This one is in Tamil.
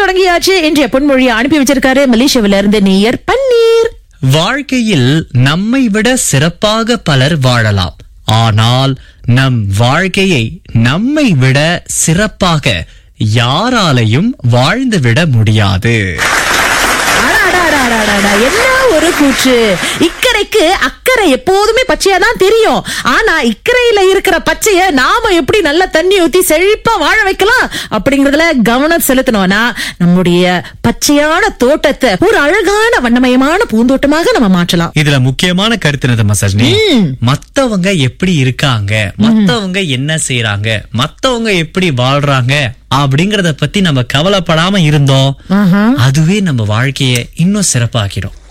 தொடங்கியாச்சு இன்றைய பொன்மொழியை அனுப்பி வச்சிருக்காரு மலேசியாவில இருந்து நேயர் பன்னீர் வாழ்க்கையில் நம்மை விட சிறப்பாக பலர் வாழலாம் ஆனால் நம் வாழ்க்கையை நம்மை விட சிறப்பாக யாராலையும் வாழ்ந்துவிட முடியாது அடாடாடாடாடாடா, என்ன ஒரு கூற்று இக்கரைக்கு அக்கறை எப்போதுமே பச்சையா தான் தெரியும் ஆனா இக்கரையில இருக்கிற பச்சைய நாம எப்படி நல்ல தண்ணி ஊத்தி செழிப்பா வாழ வைக்கலாம் அப்படிங்கறதுல கவனம் செலுத்தணும்னா நம்முடைய பச்சையான தோட்டத்தை ஒரு அழகான வண்ணமயமான பூந்தோட்டமாக நம்ம மாற்றலாம் இதுல முக்கியமான கருத்து என்னது மசாஜ்னி மத்தவங்க எப்படி இருக்காங்க மத்தவங்க என்ன செய்யறாங்க மத்தவங்க எப்படி வாழ்றாங்க அப்படிங்கறத பத்தி நம்ம கவலைப்படாம இருந்தோம் ஆஹா. அதுவே நம்ம வாழ்க்கைய இன்னும் சிறப்பாக்கிடும்